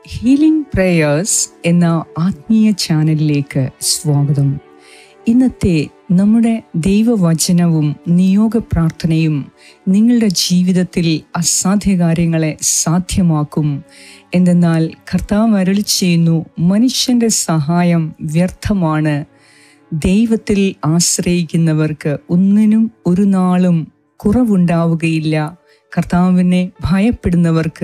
healing prayers എന്ന ആത്മീയ ചാനലിലേക്ക് സ്വാഗതം ഇന്നത്തെ നമ്മുടെ ദൈവവചനവും നിയോഗ പ്രാർത്ഥനയും നിങ്ങളുടെ ജീവിതത്തിൽ അസാധ്യ കാര്യങ്ങളെ സാധ്യമാക്കും എന്തെന്നാൽ കർത്താവ് അരുളി ചെയ്യുന്നു മനുഷ്യന്റെ സഹായം വ്യർത്ഥമാണ് ദൈവത്തിൽ ആശ്രയിക്കുന്നവർക്ക് ഒന്നിനും ഒരു നാളും കുറവുണ്ടാവുകയില്ല കർത്താവിനെ ഭയപ്പെടുന്നവർക്ക്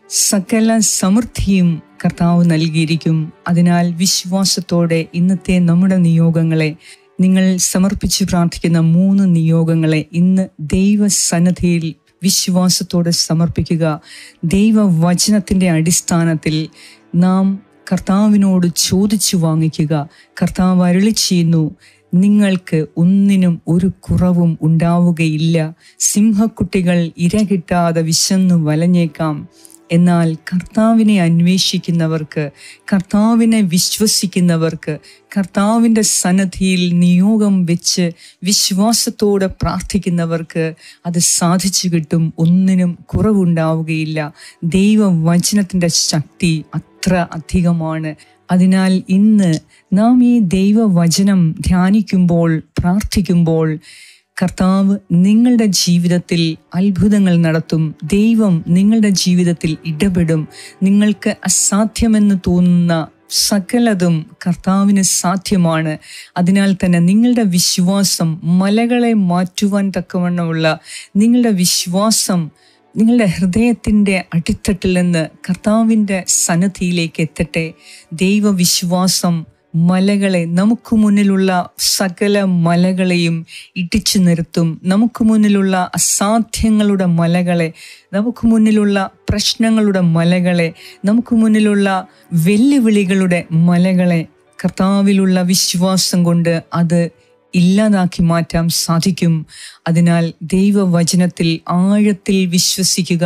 സകല സമൃദ്ധിയും കർത്താവ് നൽകിയിരിക്കും അതിനാൽ വിശ്വാസത്തോടെ ഇന്നത്തെ നമ്മുടെ നിയോഗങ്ങളെ നിങ്ങൾ സമർപ്പിച്ച് പ്രാർത്ഥിക്കുന്ന മൂന്ന് നിയോഗങ്ങളെ ഇന്ന് ദൈവസന്നദ്ധിയിൽ വിശ്വാസത്തോടെ സമർപ്പിക്കുക ദൈവവചനത്തിൻ്റെ അടിസ്ഥാനത്തിൽ നാം കർത്താവിനോട് ചോദിച്ചു വാങ്ങിക്കുക കർത്താവ് അരുളി ചെയ്യുന്നു നിങ്ങൾക്ക് ഒന്നിനും ഒരു കുറവും ഉണ്ടാവുകയില്ല സിംഹക്കുട്ടികൾ ഇര കിട്ടാതെ വിശന്നു വലഞ്ഞേക്കാം എന്നാൽ കർത്താവിനെ അന്വേഷിക്കുന്നവർക്ക് കർത്താവിനെ വിശ്വസിക്കുന്നവർക്ക് കർത്താവിൻ്റെ സന്നദ്ധിയിൽ നിയോഗം വെച്ച് വിശ്വാസത്തോടെ പ്രാർത്ഥിക്കുന്നവർക്ക് അത് സാധിച്ചു കിട്ടും ഒന്നിനും കുറവുണ്ടാവുകയില്ല ദൈവവചനത്തിൻ്റെ ശക്തി അത്ര അധികമാണ് അതിനാൽ ഇന്ന് നാം ഈ ദൈവവചനം ധ്യാനിക്കുമ്പോൾ പ്രാർത്ഥിക്കുമ്പോൾ കർത്താവ് നിങ്ങളുടെ ജീവിതത്തിൽ അത്ഭുതങ്ങൾ നടത്തും ദൈവം നിങ്ങളുടെ ജീവിതത്തിൽ ഇടപെടും നിങ്ങൾക്ക് അസാധ്യമെന്ന് തോന്നുന്ന സകലതും കർത്താവിന് സാധ്യമാണ് അതിനാൽ തന്നെ നിങ്ങളുടെ വിശ്വാസം മലകളെ മാറ്റുവാൻ തക്കവണ്ണമുള്ള നിങ്ങളുടെ വിശ്വാസം നിങ്ങളുടെ ഹൃദയത്തിൻ്റെ അടിത്തട്ടിൽ നിന്ന് കർത്താവിൻ്റെ സന്നദ്ധിയിലേക്ക് എത്തട്ടെ ദൈവവിശ്വാസം മലകളെ നമുക്ക് മുന്നിലുള്ള സകല മലകളെയും ഇടിച്ചു നിർത്തും നമുക്ക് മുന്നിലുള്ള അസാധ്യങ്ങളുടെ മലകളെ നമുക്ക് മുന്നിലുള്ള പ്രശ്നങ്ങളുടെ മലകളെ നമുക്ക് മുന്നിലുള്ള വെല്ലുവിളികളുടെ മലകളെ കർത്താവിലുള്ള വിശ്വാസം കൊണ്ട് അത് ഇല്ലാതാക്കി മാറ്റാൻ സാധിക്കും അതിനാൽ ദൈവവചനത്തിൽ ആഴത്തിൽ വിശ്വസിക്കുക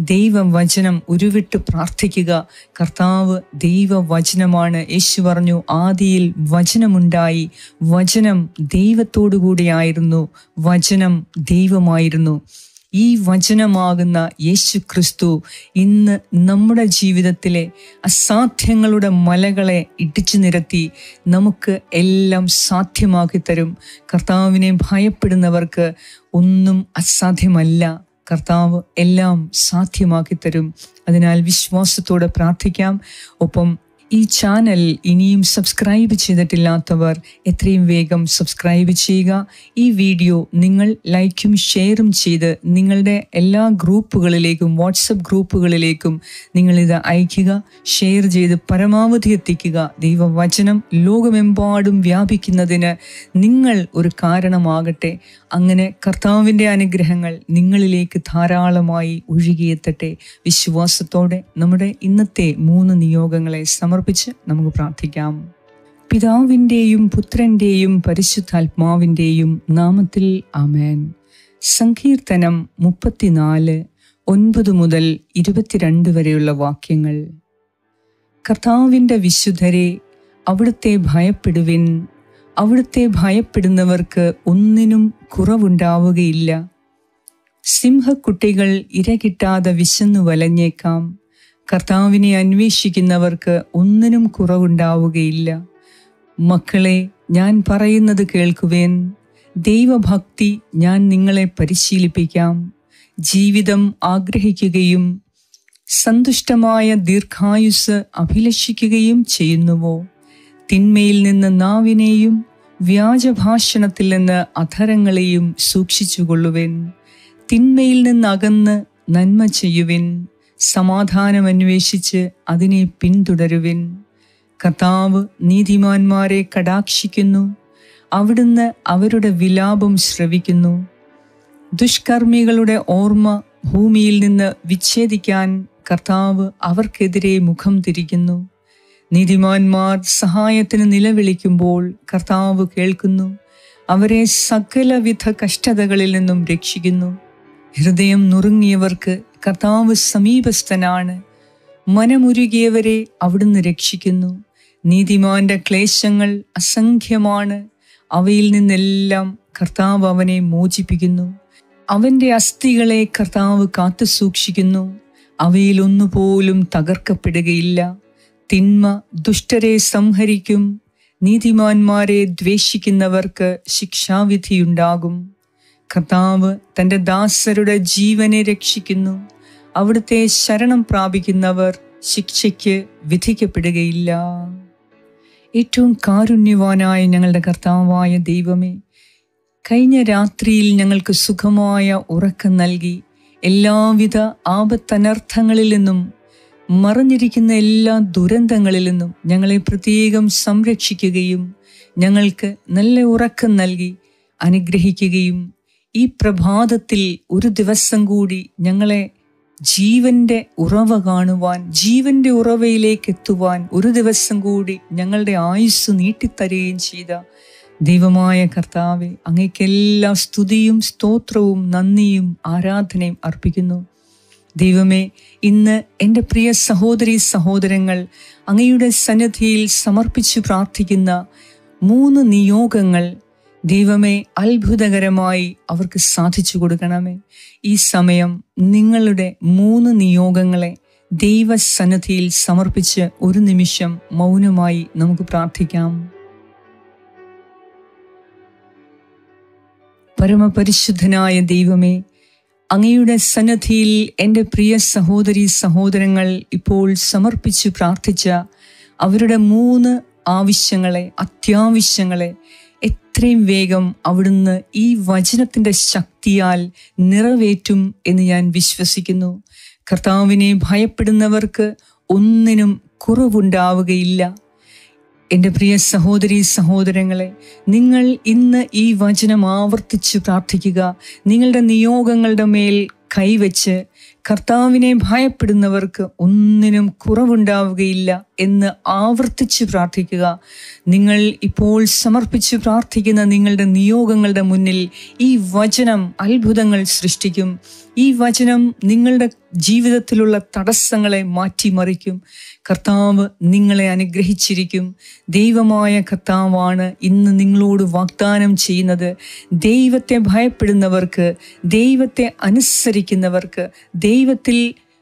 ദൈവവചനം ഉരുവിട്ട് പ്രാർത്ഥിക്കുക കർത്താവ് ദൈവവചനമാണ് യേശു പറഞ്ഞു ആദിയിൽ വചനമുണ്ടായി വചനം ദൈവത്തോടുകൂടിയായിരുന്നു വചനം ദൈവമായിരുന്നു ഈ വചനമാകുന്ന യേശു ക്രിസ്തു ഇന്ന് നമ്മുടെ ജീവിതത്തിലെ അസാധ്യങ്ങളുടെ മലകളെ ഇടിച്ചു നിരത്തി നമുക്ക് എല്ലാം സാധ്യമാക്കി തരും കർത്താവിനെ ഭയപ്പെടുന്നവർക്ക് ഒന്നും അസാധ്യമല്ല കർത്താവ് എല്ലാം സാധ്യമാക്കി തരും അതിനാൽ വിശ്വാസത്തോടെ പ്രാർത്ഥിക്കാം ഒപ്പം ഈ ചാനൽ ഇനിയും സബ്സ്ക്രൈബ് ചെയ്തിട്ടില്ലാത്തവർ എത്രയും വേഗം സബ്സ്ക്രൈബ് ചെയ്യുക ഈ വീഡിയോ നിങ്ങൾ ലൈക്കും ഷെയറും ചെയ്ത് നിങ്ങളുടെ എല്ലാ ഗ്രൂപ്പുകളിലേക്കും വാട്സപ്പ് ഗ്രൂപ്പുകളിലേക്കും നിങ്ങളിത് അയയ്ക്കുക ഷെയർ ചെയ്ത് പരമാവധി എത്തിക്കുക ദൈവവചനം ലോകമെമ്പാടും വ്യാപിക്കുന്നതിന് നിങ്ങൾ ഒരു കാരണമാകട്ടെ അങ്ങനെ കർത്താവിൻ്റെ അനുഗ്രഹങ്ങൾ നിങ്ങളിലേക്ക് ധാരാളമായി ഒഴുകിയെത്തട്ടെ വിശ്വാസത്തോടെ നമ്മുടെ ഇന്നത്തെ മൂന്ന് നിയോഗങ്ങളെ സമർപ്പിച്ച് നമുക്ക് പ്രാർത്ഥിക്കാം പിതാവിൻ്റെയും പുത്രൻ്റെയും പരിശുദ്ധാത്മാവിൻ്റെയും നാമത്തിൽ ആമേൻ സങ്കീർത്തനം മുപ്പത്തിനാല് ഒൻപത് മുതൽ ഇരുപത്തിരണ്ട് വരെയുള്ള വാക്യങ്ങൾ കർത്താവിൻ്റെ വിശുദ്ധരെ അവിടുത്തെ ഭയപ്പെടുവിൻ അവിടുത്തെ ഭയപ്പെടുന്നവർക്ക് ഒന്നിനും കുറവുണ്ടാവുകയില്ല സിംഹക്കുട്ടികൾ ഇര കിട്ടാതെ വിശന്നു വലഞ്ഞേക്കാം കർത്താവിനെ അന്വേഷിക്കുന്നവർക്ക് ഒന്നിനും കുറവുണ്ടാവുകയില്ല മക്കളെ ഞാൻ പറയുന്നത് കേൾക്കുവേൻ ദൈവഭക്തി ഞാൻ നിങ്ങളെ പരിശീലിപ്പിക്കാം ജീവിതം ആഗ്രഹിക്കുകയും സന്തുഷ്ടമായ ദീർഘായുസ് അഭിലഷിക്കുകയും ചെയ്യുന്നുവോ തിന്മയിൽ നിന്ന് നാവിനെയും വ്യാജഭാഷണത്തിൽ നിന്ന് അധരങ്ങളെയും സൂക്ഷിച്ചുകൊള്ളുവിൻ തിന്മയിൽ നിന്ന് അകന്ന് നന്മ ചെയ്യുവിൻ സമാധാനം അന്വേഷിച്ച് അതിനെ പിന്തുടരുവിൻ കർത്താവ് നീതിമാന്മാരെ കടാക്ഷിക്കുന്നു അവിടുന്ന് അവരുടെ വിലാപം ശ്രവിക്കുന്നു ദുഷ്കർമ്മികളുടെ ഓർമ്മ ഭൂമിയിൽ നിന്ന് വിച്ഛേദിക്കാൻ കർത്താവ് അവർക്കെതിരെ മുഖം തിരിക്കുന്നു നീതിമാന്മാർ സഹായത്തിന് നിലവിളിക്കുമ്പോൾ കർത്താവ് കേൾക്കുന്നു അവരെ സകലവിധ കഷ്ടതകളിൽ നിന്നും രക്ഷിക്കുന്നു ഹൃദയം നുറുങ്ങിയവർക്ക് കർത്താവ് സമീപസ്ഥനാണ് മനമുരുകിയവരെ അവിടുന്ന് രക്ഷിക്കുന്നു നീതിമാന്റെ ക്ലേശങ്ങൾ അസംഖ്യമാണ് അവയിൽ നിന്നെല്ലാം കർത്താവ് അവനെ മോചിപ്പിക്കുന്നു അവന്റെ അസ്ഥികളെ കർത്താവ് കാത്തു സൂക്ഷിക്കുന്നു അവയിലൊന്നുപോലും തകർക്കപ്പെടുകയില്ല തിന്മ ദുഷ്ടരെ സംഹരിക്കും നീതിമാന്മാരെ ദ്വേഷിക്കുന്നവർക്ക് ശിക്ഷാവിധിയുണ്ടാകും കർത്താവ് തൻ്റെ ദാസരുടെ ജീവനെ രക്ഷിക്കുന്നു അവിടുത്തെ ശരണം പ്രാപിക്കുന്നവർ ശിക്ഷയ്ക്ക് വിധിക്കപ്പെടുകയില്ല ഏറ്റവും കാരുണ്യവാനായ ഞങ്ങളുടെ കർത്താവായ ദൈവമേ കഴിഞ്ഞ രാത്രിയിൽ ഞങ്ങൾക്ക് സുഖമായ ഉറക്കം നൽകി എല്ലാവിധ ആപത്തനർത്ഥങ്ങളിൽ നിന്നും മറഞ്ഞിരിക്കുന്ന എല്ലാ ദുരന്തങ്ങളിൽ നിന്നും ഞങ്ങളെ പ്രത്യേകം സംരക്ഷിക്കുകയും ഞങ്ങൾക്ക് നല്ല ഉറക്കം നൽകി അനുഗ്രഹിക്കുകയും ഈ പ്രഭാതത്തിൽ ഒരു ദിവസം കൂടി ഞങ്ങളെ ജീവന്റെ ഉറവ കാണുവാൻ ജീവന്റെ ഉറവയിലേക്ക് എത്തുവാൻ ഒരു ദിവസം കൂടി ഞങ്ങളുടെ ആയുസ് നീട്ടിത്തരുകയും ചെയ്ത ദൈവമായ കർത്താവെ അങ്ങേക്ക് എല്ലാ സ്തുതിയും സ്തോത്രവും നന്ദിയും ആരാധനയും അർപ്പിക്കുന്നു ദൈവമേ ഇന്ന് എൻ്റെ പ്രിയ സഹോദരി സഹോദരങ്ങൾ അങ്ങയുടെ സന്നിധിയിൽ സമർപ്പിച്ചു പ്രാർത്ഥിക്കുന്ന മൂന്ന് നിയോഗങ്ങൾ ദൈവമേ അത്ഭുതകരമായി അവർക്ക് സാധിച്ചു കൊടുക്കണമേ ഈ സമയം നിങ്ങളുടെ മൂന്ന് നിയോഗങ്ങളെ ദൈവസന്നിധിയിൽ സമർപ്പിച്ച് ഒരു നിമിഷം മൗനമായി നമുക്ക് പ്രാർത്ഥിക്കാം പരമപരിശുദ്ധനായ ദൈവമേ അങ്ങയുടെ സന്നദ്ധിയിൽ എൻ്റെ പ്രിയ സഹോദരി സഹോദരങ്ങൾ ഇപ്പോൾ സമർപ്പിച്ച് പ്രാർത്ഥിച്ച അവരുടെ മൂന്ന് ആവശ്യങ്ങളെ അത്യാവശ്യങ്ങളെ എത്രയും വേഗം അവിടുന്ന് ഈ വചനത്തിന്റെ ശക്തിയാൽ നിറവേറ്റും എന്ന് ഞാൻ വിശ്വസിക്കുന്നു കർത്താവിനെ ഭയപ്പെടുന്നവർക്ക് ഒന്നിനും കുറവുണ്ടാവുകയില്ല എൻ്റെ പ്രിയ സഹോദരി സഹോദരങ്ങളെ നിങ്ങൾ ഇന്ന് ഈ വചനം ആവർത്തിച്ച് പ്രാർത്ഥിക്കുക നിങ്ങളുടെ നിയോഗങ്ങളുടെ മേൽ കൈവച്ച് കർത്താവിനെ ഭയപ്പെടുന്നവർക്ക് ഒന്നിനും കുറവുണ്ടാവുകയില്ല എന്ന് ആവർത്തിച്ച് പ്രാർത്ഥിക്കുക നിങ്ങൾ ഇപ്പോൾ സമർപ്പിച്ച് പ്രാർത്ഥിക്കുന്ന നിങ്ങളുടെ നിയോഗങ്ങളുടെ മുന്നിൽ ഈ വചനം അത്ഭുതങ്ങൾ സൃഷ്ടിക്കും ഈ വചനം നിങ്ങളുടെ ജീവിതത്തിലുള്ള തടസ്സങ്ങളെ മാറ്റിമറിക്കും കർത്താവ് നിങ്ങളെ അനുഗ്രഹിച്ചിരിക്കും ദൈവമായ കർത്താവാണ് ഇന്ന് നിങ്ങളോട് വാഗ്ദാനം ചെയ്യുന്നത് ദൈവത്തെ ഭയപ്പെടുന്നവർക്ക് ദൈവത്തെ അനുസരിക്കുന്നവർക്ക് ദൈവത്തിൽ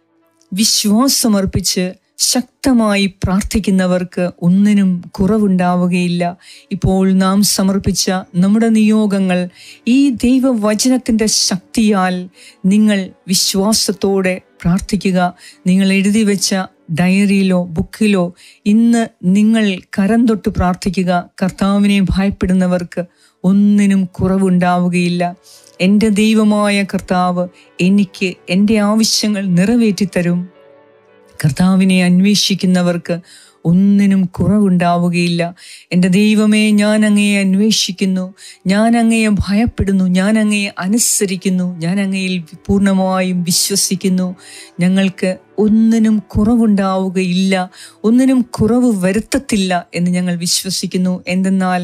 വിശ്വാസമർപ്പിച്ച് ശക്തമായി പ്രാർത്ഥിക്കുന്നവർക്ക് ഒന്നിനും കുറവുണ്ടാവുകയില്ല ഇപ്പോൾ നാം സമർപ്പിച്ച നമ്മുടെ നിയോഗങ്ങൾ ഈ ദൈവവചനത്തിൻ്റെ ശക്തിയാൽ നിങ്ങൾ വിശ്വാസത്തോടെ പ്രാർത്ഥിക്കുക നിങ്ങൾ എഴുതി വെച്ച ഡയറിയിലോ ബുക്കിലോ ഇന്ന് നിങ്ങൾ കരം തൊട്ട് പ്രാർത്ഥിക്കുക കർത്താവിനെ ഭയപ്പെടുന്നവർക്ക് ഒന്നിനും കുറവുണ്ടാവുകയില്ല എൻ്റെ ദൈവമായ കർത്താവ് എനിക്ക് എൻ്റെ ആവശ്യങ്ങൾ നിറവേറ്റിത്തരും കർത്താവിനെ അന്വേഷിക്കുന്നവർക്ക് ഒന്നിനും കുറവുണ്ടാവുകയില്ല എൻ്റെ ദൈവമേ ഞാൻ അങ്ങയെ അന്വേഷിക്കുന്നു ഞാൻ അങ്ങയെ ഭയപ്പെടുന്നു ഞാൻ അങ്ങയെ അനുസരിക്കുന്നു ഞാൻ അങ്ങയിൽ പൂർണ്ണമായും വിശ്വസിക്കുന്നു ഞങ്ങൾക്ക് ഒന്നിനും കുറവുണ്ടാവുകയില്ല ഒന്നിനും കുറവ് വരുത്തത്തില്ല എന്ന് ഞങ്ങൾ വിശ്വസിക്കുന്നു എന്തെന്നാൽ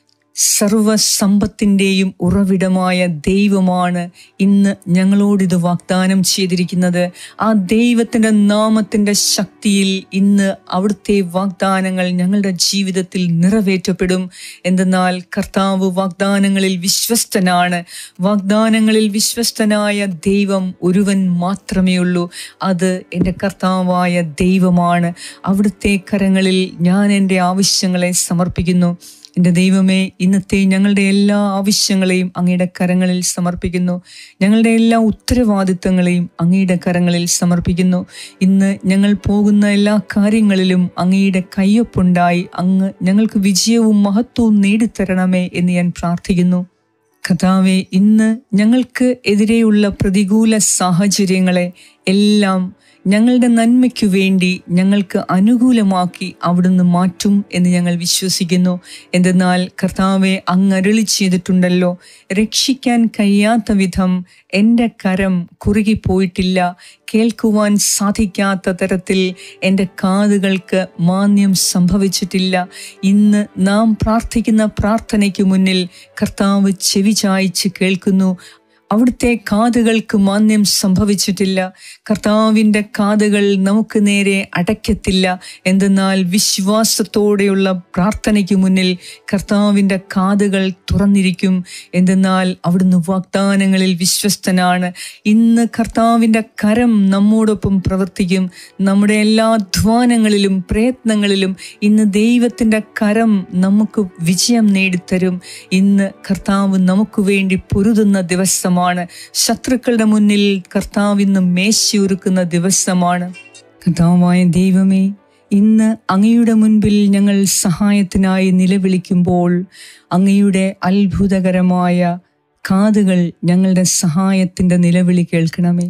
സർവസമ്പത്തിൻ്റെയും ഉറവിടമായ ദൈവമാണ് ഇന്ന് ഞങ്ങളോടിത് വാഗ്ദാനം ചെയ്തിരിക്കുന്നത് ആ ദൈവത്തിൻ്റെ നാമത്തിൻ്റെ ശക്തിയിൽ ഇന്ന് അവിടുത്തെ വാഗ്ദാനങ്ങൾ ഞങ്ങളുടെ ജീവിതത്തിൽ നിറവേറ്റപ്പെടും എന്തെന്നാൽ കർത്താവ് വാഗ്ദാനങ്ങളിൽ വിശ്വസ്തനാണ് വാഗ്ദാനങ്ങളിൽ വിശ്വസ്തനായ ദൈവം ഒരുവൻ മാത്രമേ ഉള്ളൂ അത് എൻ്റെ കർത്താവായ ദൈവമാണ് അവിടുത്തെ കരങ്ങളിൽ ഞാൻ എൻ്റെ ആവശ്യങ്ങളെ സമർപ്പിക്കുന്നു എൻ്റെ ദൈവമേ ഇന്നത്തെ ഞങ്ങളുടെ എല്ലാ ആവശ്യങ്ങളെയും അങ്ങയുടെ കരങ്ങളിൽ സമർപ്പിക്കുന്നു ഞങ്ങളുടെ എല്ലാ ഉത്തരവാദിത്തങ്ങളെയും അങ്ങയുടെ കരങ്ങളിൽ സമർപ്പിക്കുന്നു ഇന്ന് ഞങ്ങൾ പോകുന്ന എല്ലാ കാര്യങ്ങളിലും അങ്ങയുടെ കയ്യൊപ്പുണ്ടായി അങ്ങ് ഞങ്ങൾക്ക് വിജയവും മഹത്വവും നേടിത്തരണമേ എന്ന് ഞാൻ പ്രാർത്ഥിക്കുന്നു കഥാവെ ഇന്ന് ഞങ്ങൾക്ക് എതിരെയുള്ള പ്രതികൂല സാഹചര്യങ്ങളെ എല്ലാം ഞങ്ങളുടെ നന്മയ്ക്കു വേണ്ടി ഞങ്ങൾക്ക് അനുകൂലമാക്കി അവിടുന്ന് മാറ്റും എന്ന് ഞങ്ങൾ വിശ്വസിക്കുന്നു എന്തെന്നാൽ കർത്താവെ അങ്ങ് അരുളി ചെയ്തിട്ടുണ്ടല്ലോ രക്ഷിക്കാൻ കഴിയാത്ത വിധം എൻ്റെ കരം കുറുകിപ്പോയിട്ടില്ല കേൾക്കുവാൻ സാധിക്കാത്ത തരത്തിൽ എൻ്റെ കാതുകൾക്ക് മാന്യം സംഭവിച്ചിട്ടില്ല ഇന്ന് നാം പ്രാർത്ഥിക്കുന്ന പ്രാർത്ഥനയ്ക്ക് മുന്നിൽ കർത്താവ് ചെവി ചായ്ച്ച് കേൾക്കുന്നു അവിടുത്തെ കാതുകൾക്ക് മാന്യം സംഭവിച്ചിട്ടില്ല കർത്താവിൻ്റെ കാതുകൾ നമുക്ക് നേരെ അടയ്ക്കത്തില്ല എന്തെന്നാൽ വിശ്വാസത്തോടെയുള്ള പ്രാർത്ഥനയ്ക്ക് മുന്നിൽ കർത്താവിൻ്റെ കാതുകൾ തുറന്നിരിക്കും എന്തെന്നാൽ അവിടുന്ന് വാഗ്ദാനങ്ങളിൽ വിശ്വസ്തനാണ് ഇന്ന് കർത്താവിൻ്റെ കരം നമ്മോടൊപ്പം പ്രവർത്തിക്കും നമ്മുടെ എല്ലാ അധ്വാനങ്ങളിലും പ്രയത്നങ്ങളിലും ഇന്ന് ദൈവത്തിൻ്റെ കരം നമുക്ക് വിജയം നേടിത്തരും ഇന്ന് കർത്താവ് നമുക്ക് വേണ്ടി പൊരുതുന്ന ദിവസമാണ് ശത്രുക്കളുടെ മുന്നിൽ കർത്താവ് ഇന്ന് മേശയൊരുക്കുന്ന ദിവസമാണ് കർത്താവായ ദൈവമേ ഇന്ന് അങ്ങയുടെ മുൻപിൽ ഞങ്ങൾ സഹായത്തിനായി നിലവിളിക്കുമ്പോൾ അങ്ങയുടെ അത്ഭുതകരമായ കാതുകൾ ഞങ്ങളുടെ സഹായത്തിൻ്റെ നിലവിളി കേൾക്കണമേ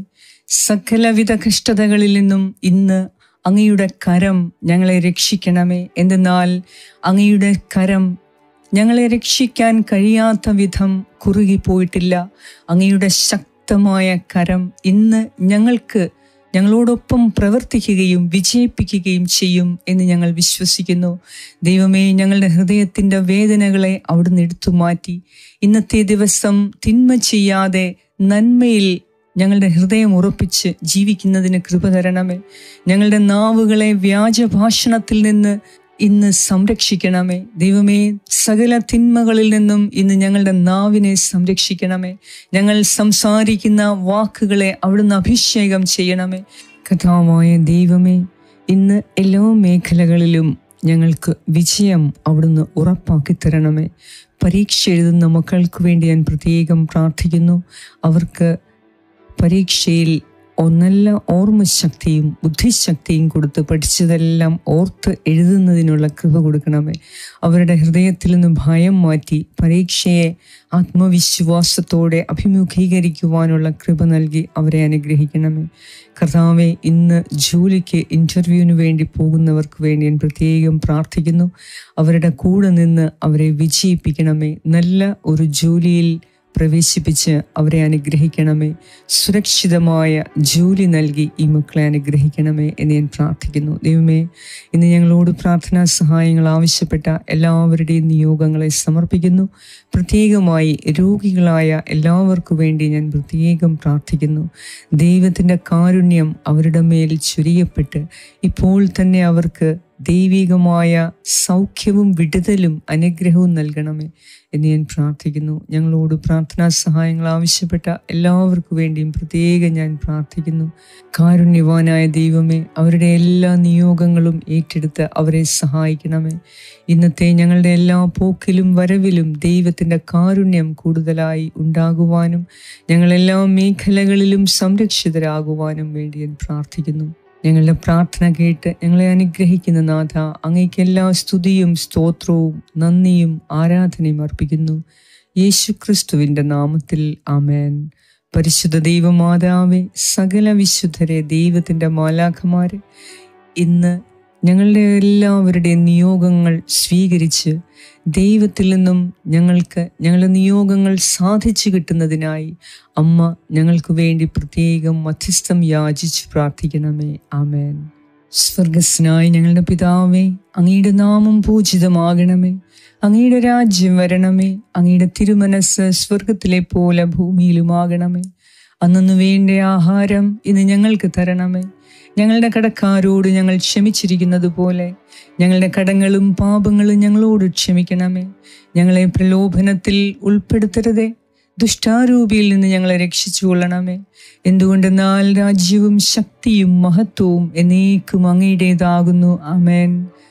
സകലവിധ കഷ്ടതകളിൽ നിന്നും ഇന്ന് അങ്ങയുടെ കരം ഞങ്ങളെ രക്ഷിക്കണമേ എന്തെന്നാൽ അങ്ങയുടെ കരം ഞങ്ങളെ രക്ഷിക്കാൻ കഴിയാത്ത വിധം കുറുകിപ്പോയിട്ടില്ല അങ്ങയുടെ ശക്തമായ കരം ഇന്ന് ഞങ്ങൾക്ക് ഞങ്ങളോടൊപ്പം പ്രവർത്തിക്കുകയും വിജയിപ്പിക്കുകയും ചെയ്യും എന്ന് ഞങ്ങൾ വിശ്വസിക്കുന്നു ദൈവമേ ഞങ്ങളുടെ ഹൃദയത്തിൻ്റെ വേദനകളെ അവിടുന്ന് എടുത്തു മാറ്റി ഇന്നത്തെ ദിവസം തിന്മ ചെയ്യാതെ നന്മയിൽ ഞങ്ങളുടെ ഹൃദയം ഉറപ്പിച്ച് ജീവിക്കുന്നതിന് കൃപ തരണമേ ഞങ്ങളുടെ നാവുകളെ വ്യാജഭാഷണത്തിൽ നിന്ന് ഇന്ന് സംരക്ഷിക്കണമേ ദൈവമേ സകല തിന്മകളിൽ നിന്നും ഇന്ന് ഞങ്ങളുടെ നാവിനെ സംരക്ഷിക്കണമേ ഞങ്ങൾ സംസാരിക്കുന്ന വാക്കുകളെ അവിടുന്ന് അഭിഷേകം ചെയ്യണമേ കഥാവായ ദൈവമേ ഇന്ന് എല്ലാ മേഖലകളിലും ഞങ്ങൾക്ക് വിജയം അവിടുന്ന് ഉറപ്പാക്കി തരണമേ പരീക്ഷ എഴുതുന്ന മക്കൾക്ക് വേണ്ടി ഞാൻ പ്രത്യേകം പ്രാർത്ഥിക്കുന്നു അവർക്ക് പരീക്ഷയിൽ ഒന്നല്ല ഓർമ്മശക്തിയും ബുദ്ധിശക്തിയും കൊടുത്ത് പഠിച്ചതെല്ലാം ഓർത്ത് എഴുതുന്നതിനുള്ള കൃപ കൊടുക്കണമേ അവരുടെ ഹൃദയത്തിൽ നിന്ന് ഭയം മാറ്റി പരീക്ഷയെ ആത്മവിശ്വാസത്തോടെ അഭിമുഖീകരിക്കുവാനുള്ള കൃപ നൽകി അവരെ അനുഗ്രഹിക്കണമേ കർത്താവെ ഇന്ന് ജോലിക്ക് ഇൻ്റർവ്യൂവിന് വേണ്ടി പോകുന്നവർക്ക് വേണ്ടി ഞാൻ പ്രത്യേകം പ്രാർത്ഥിക്കുന്നു അവരുടെ കൂടെ നിന്ന് അവരെ വിജയിപ്പിക്കണമേ നല്ല ഒരു ജോലിയിൽ പ്രവേശിപ്പിച്ച് അവരെ അനുഗ്രഹിക്കണമേ സുരക്ഷിതമായ ജോലി നൽകി ഈ മക്കളെ അനുഗ്രഹിക്കണമേ എന്ന് ഞാൻ പ്രാർത്ഥിക്കുന്നു ദൈവമേ ഇന്ന് ഞങ്ങളോട് പ്രാർത്ഥനാ സഹായങ്ങൾ ആവശ്യപ്പെട്ട എല്ലാവരുടെയും നിയോഗങ്ങളെ സമർപ്പിക്കുന്നു പ്രത്യേകമായി രോഗികളായ എല്ലാവർക്കു വേണ്ടി ഞാൻ പ്രത്യേകം പ്രാർത്ഥിക്കുന്നു ദൈവത്തിൻ്റെ കാരുണ്യം അവരുടെ മേൽ ചുരിയപ്പെട്ട് ഇപ്പോൾ തന്നെ അവർക്ക് ദൈവികമായ സൗഖ്യവും വിടുതലും അനുഗ്രഹവും നൽകണമേ എന്ന് ഞാൻ പ്രാർത്ഥിക്കുന്നു ഞങ്ങളോട് പ്രാർത്ഥനാ സഹായങ്ങൾ ആവശ്യപ്പെട്ട എല്ലാവർക്കു വേണ്ടിയും പ്രത്യേകം ഞാൻ പ്രാർത്ഥിക്കുന്നു കാരുണ്യവാനായ ദൈവമേ അവരുടെ എല്ലാ നിയോഗങ്ങളും ഏറ്റെടുത്ത് അവരെ സഹായിക്കണമേ ഇന്നത്തെ ഞങ്ങളുടെ എല്ലാ പോക്കിലും വരവിലും ദൈവത്തിൻ്റെ കാരുണ്യം കൂടുതലായി ഉണ്ടാകുവാനും ഞങ്ങളെല്ലാ മേഖലകളിലും സംരക്ഷിതരാകുവാനും വേണ്ടി ഞാൻ പ്രാർത്ഥിക്കുന്നു ഞങ്ങളുടെ പ്രാർത്ഥന കേട്ട് ഞങ്ങളെ അനുഗ്രഹിക്കുന്ന നാഥ അങ്ങേക്ക് എല്ലാ സ്തുതിയും സ്തോത്രവും നന്ദിയും ആരാധനയും അർപ്പിക്കുന്നു യേശു ക്രിസ്തുവിൻ്റെ നാമത്തിൽ ആമേൻ പരിശുദ്ധ ദൈവമാതാവേ സകല വിശുദ്ധരെ ദൈവത്തിൻ്റെ മാലാഖമാരെ ഇന്ന് ഞങ്ങളുടെ എല്ലാവരുടെയും നിയോഗങ്ങൾ സ്വീകരിച്ച് ദൈവത്തിൽ നിന്നും ഞങ്ങൾക്ക് ഞങ്ങളുടെ നിയോഗങ്ങൾ സാധിച്ചു കിട്ടുന്നതിനായി അമ്മ ഞങ്ങൾക്ക് വേണ്ടി പ്രത്യേകം മധ്യസ്ഥം യാചിച്ച് പ്രാർത്ഥിക്കണമേ ആമേൻ സ്വർഗസ്നായി ഞങ്ങളുടെ പിതാവേ അങ്ങയുടെ നാമം പൂജിതമാകണമേ അങ്ങയുടെ രാജ്യം വരണമേ അങ്ങയുടെ തിരുമനസ് സ്വർഗത്തിലെ പോലെ ഭൂമിയിലുമാകണമേ അന്നു വേണ്ട ആഹാരം ഇന്ന് ഞങ്ങൾക്ക് തരണമേ ഞങ്ങളുടെ കടക്കാരോട് ഞങ്ങൾ ക്ഷമിച്ചിരിക്കുന്നത് പോലെ ഞങ്ങളുടെ കടങ്ങളും പാപങ്ങളും ഞങ്ങളോട് ക്ഷമിക്കണമേ ഞങ്ങളെ പ്രലോഭനത്തിൽ ഉൾപ്പെടുത്തരുതേ ദുഷ്ടാരൂപിയിൽ നിന്ന് ഞങ്ങളെ രക്ഷിച്ചു കൊള്ളണമേ എന്തുകൊണ്ടെന്നാൽ രാജ്യവും ശക്തിയും മഹത്വവും എന്നേക്കും അങ്ങയുടേതാകുന്നു അമേൻ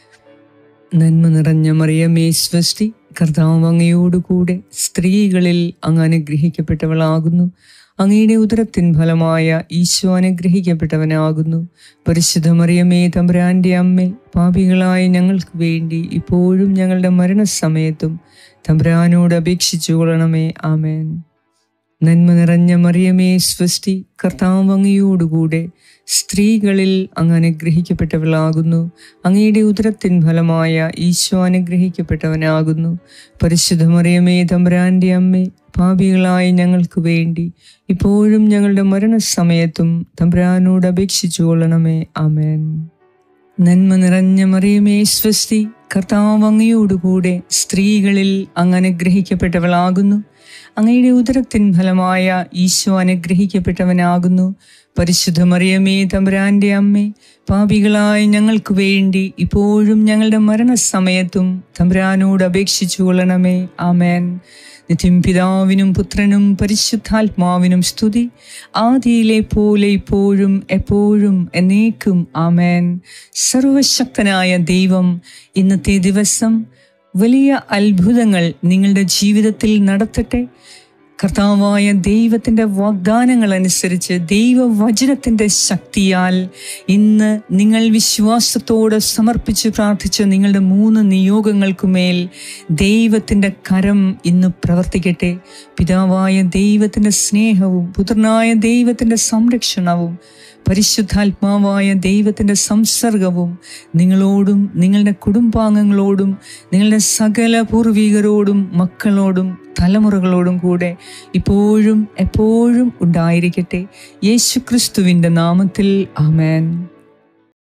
നന്മ നിറഞ്ഞ മറിയമേ സ്വസ്തി കർത്താവ് അങ്ങയോടുകൂടെ സ്ത്രീകളിൽ അങ്ങ് അനുഗ്രഹിക്കപ്പെട്ടവളാകുന്നു അങ്ങയുടെ ഉദരത്തിൻ ഫലമായ ഈശോ അനുഗ്രഹിക്കപ്പെട്ടവനാകുന്നു പരിശുദ്ധ മറിയമേ തമ്പുരാന്റെ അമ്മേ പാപികളായ ഞങ്ങൾക്ക് വേണ്ടി ഇപ്പോഴും ഞങ്ങളുടെ മരണസമയത്തും തമ്പുരാനോട് അപേക്ഷിച്ചു കൊള്ളണമേ ആമേൻ നന്മ നിറഞ്ഞ മറിയമേ സ്വസ്തി കർത്താവ് അങ്ങയോടുകൂടെ സ്ത്രീകളിൽ അങ്ങ് അനുഗ്രഹിക്കപ്പെട്ടവളാകുന്നു അങ്ങയുടെ ഉദരത്തിൻ ഫലമായ ഈശോ അനുഗ്രഹിക്കപ്പെട്ടവനാകുന്നു പരിശുദ്ധ മറിയമേ തമ്പുരാന്റെ അമ്മേ പാപികളായ ഞങ്ങൾക്ക് വേണ്ടി ഇപ്പോഴും ഞങ്ങളുടെ മരണസമയത്തും തമ്പുരാനോട് അപേക്ഷിച്ചു കൊള്ളണമേ ആമേൻ നന്മ നിറഞ്ഞ മറിയമേ സ്വസ്തി കർത്താവ് അങ്ങയോടുകൂടെ സ്ത്രീകളിൽ അങ്ങ് അനുഗ്രഹിക്കപ്പെട്ടവളാകുന്നു അങ്ങയുടെ ഉദരത്തിൻ ഫലമായ ഈശോ അനുഗ്രഹിക്കപ്പെട്ടവനാകുന്നു പരിശുദ്ധ മറിയമേ തമ്പുരാന്റെ അമ്മേ പാപികളായ ഞങ്ങൾക്ക് വേണ്ടി ഇപ്പോഴും ഞങ്ങളുടെ മരണസമയത്തും തമ്പുരാനോട് അപേക്ഷിച്ചു കൊള്ളണമേ ആമേൻ നിത്യം പിതാവിനും പുത്രനും പരിശുദ്ധാത്മാവിനും സ്തുതി ആദിയിലെ പോലെ ഇപ്പോഴും എപ്പോഴും എന്നേക്കും ആമേൻ സർവശക്തനായ ദൈവം ഇന്നത്തെ ദിവസം വലിയ അത്ഭുതങ്ങൾ നിങ്ങളുടെ ജീവിതത്തിൽ നടത്തട്ടെ കർത്താവായ ദൈവത്തിൻ്റെ വാഗ്ദാനങ്ങൾ അനുസരിച്ച് ദൈവവചനത്തിൻ്റെ ശക്തിയാൽ ഇന്ന് നിങ്ങൾ വിശ്വാസത്തോടെ സമർപ്പിച്ച് പ്രാർത്ഥിച്ച നിങ്ങളുടെ മൂന്ന് നിയോഗങ്ങൾക്കുമേൽ ദൈവത്തിൻ്റെ കരം ഇന്ന് പ്രവർത്തിക്കട്ടെ പിതാവായ ദൈവത്തിൻ്റെ സ്നേഹവും പുത്രനായ ദൈവത്തിൻ്റെ സംരക്ഷണവും പരിശുദ്ധാത്മാവായ ദൈവത്തിൻ്റെ സംസർഗവും നിങ്ങളോടും നിങ്ങളുടെ കുടുംബാംഗങ്ങളോടും നിങ്ങളുടെ സകല പൂർവികരോടും മക്കളോടും തലമുറകളോടും കൂടെ ഇപ്പോഴും എപ്പോഴും ഉണ്ടായിരിക്കട്ടെ യേശു ക്രിസ്തുവിൻ്റെ നാമത്തിൽ ആമേൻ